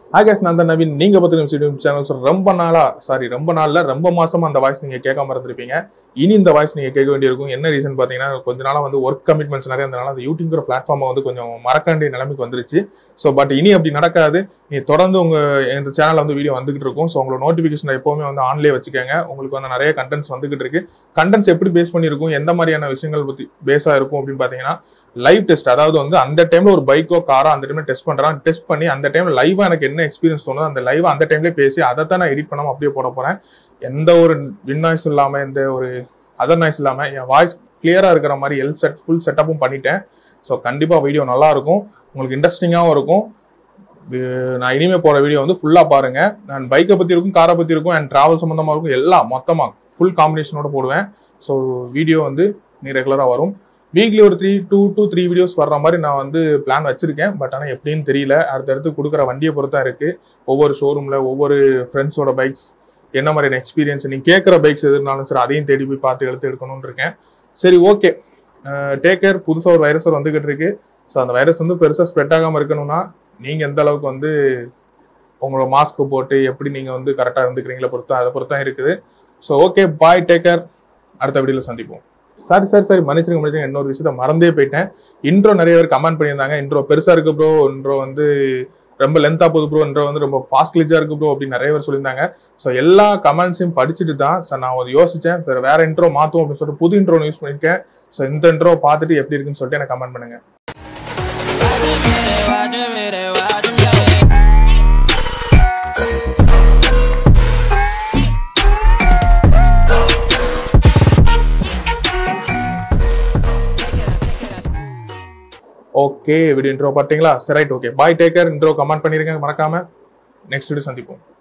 ஆகாஷ் நந்தன் நவீன் நீங்க பத்திரிக்கை YouTube channels ரொம்ப நாளா சாரி ரொம்ப நாள்ல ரொம்ப மாசமா அந்த வாய்ஸ் நீங்க கேட்காம இருந்திருப்பீங்க இனி இந்த வாய்ஸ் நீங்க கேட்க வேண்டியிருக்கும் என்ன ரீசன் பாத்தீங்கன்னா கொஞ்ச நாளா வந்து ஒர்க் கமிட்மெண்ட்ஸ் நிறைய இருந்தனால அந்த யூடியூப்ங்கிற பிளாட்ஃபார்மை வந்து கொஞ்சம் மறக்க வேண்டிய நிலைமைக்கு வந்துருச்சு ஸோ பட் இனி அப்படி நடக்காது நீ தொடர்ந்து உங்க இந்த சேனல்ல வந்து வீடியோ வந்துகிட்டு இருக்கும் ஸோ உங்களோட நோட்டிஃபிகேஷன் எப்பவுமே வந்து ஆன்லேயே வச்சுக்கோங்க உங்களுக்கு வந்து நிறைய கண்டென்ட்ஸ் வந்துகிட்டு இருக்கு கண்டென்ட்ஸ் எப்படி பேஸ் பண்ணியிருக்கும் எந்த மாதிரியான விஷயங்கள் பத்தி பேஸா இருக்கும் அப்படின்னு பாத்தீங்கன்னா லைவ் டெஸ்ட் அதாவது வந்து அந்த டைம்ல ஒரு பைக்கோ காரோ அந்த டைம்ல டெஸ்ட் பண்றான் டெஸ்ட் பண்ணி அந்த டைம்ல லைவா எனக்கு என்ன எக்ஸ்பீரியன்ஸ் தோணுதோ அந்த லைவா அந்த டைம்ல பேசி அதை தான் நான் எடிட் பண்ணாம அப்படியே போட போறேன் எந்த ஒரு வின் நாய்ஸ் இல்லாம எந்த ஒரு அதர் நாய்ஸ் இல்லாம என் வாய்ஸ் கிளியரா இருக்கிற மாதிரி எல் செட் ஃபுல் செட்டப்பும் பண்ணிட்டேன் ஸோ கண்டிப்பா வீடியோ நல்லா இருக்கும் உங்களுக்கு இன்ட்ரெஸ்டிங்காகவும் இருக்கும் இது- நான் இனிமே போற வீடியோ வந்து ஃபுல்லா பாருங்க நான் பைக்கை பத்தி இருக்கும் காரை பத்தி இருக்கும் அண்ட் டிராவல் சம்பந்தமா இருக்கும் எல்லாம் மொத்தமா ஃபுல் காம்பினேஷனோட போடுவேன் ஸோ வீடியோ வந்து நீ ரெகுலரா வரும் வீக்லி ஒரு three two two three videos வர்ற மாதிரி நான் வந்து பிளான் வச்சிருக்கேன் பட் ஆனால் எப்படின்னு தெரியல அடுத்தடுத்து கொடுக்குற வண்டியை பொறுத்தா இருக்கு ஒவ்வொரு ஷோரூம்ல ஒவ்வொரு ஃப்ரெண்ட்ஸோட பைக்ஸ் என்ன மாதிரியான எக்ஸ்பீரியன்ஸ் நீ கேட்குற பைக்ஸ் எது இருந்தாலும் சரி அதையும் தேடி போய் பார்த்து எடுத்து எடுக்கணும்னு இருக்கேன் சரி ஓகே டேக் கேர் புதுசாக ஒரு வைரஸ் வந்துகிட்டு இருக்கு ஸோ அந்த வைரஸ் வந்து பெருசாக ஸ்ப்ரெட் ஆகாமல் இருக்கணும்னா நீங்கள் எந்த அளவுக்கு வந்து உங்களோட மாஸ்க் போட்டு எப்படி நீங்கள் வந்து கரெக்டாக இருந்துக்கிறீங்களா பொறுத்து அதை பொறுத்து தான் இருக்குது so okay bye take care அடுத்த வீடியோவில் சந்திப்போம் சாரி சாரி சாரி மன்னிச்சிருங்க மன்னிச்சிருங்க இன்னொரு விஷயத்த மறந்தே போயிட்டேன் இன்ட்ரோ நிறைய பேர் கமெண்ட் பண்ணியிருந்தாங்க இன்ட்ரோ பெருசா இருக்கு ப்ரோ இன்ட்ரோ வந்து ரொம்ப லென்த்தா போகுது ப்ரோ இன்ட்ரோ வந்து ரொம்ப ஃபாஸ்ட் கிளிச்சா இருக்கு ப்ரோ அப்படின்னு நிறைய பேர் சொல்லியிருந்தாங்க ஸோ எல்லா கமெண்ட்ஸையும் படிச்சுட்டு தான் சார் நான் ஒரு யோசிச்சேன் வேற வேற இன்ட்ரோ மாத்துவோம் அப்படின்னு சொல்லிட்டு புது இன்ட்ரோ யூஸ் பண்ணியிருக்கேன் ஸோ இந்த இன்ட்ரோ பார்த்துட்டு எப்படி இருக்குன்னு சொல்லிட்டு எனக்கு கமெண்ட் பண்ணுங்க ஓகே வீடியோ இன்ட்ரோ பார்த்தீங்களா சரி right okay bye take care intro comment பண்ணிருக்கேன் மறக்காம நெக்ஸ்ட் வீடியோ சந்திப்போம்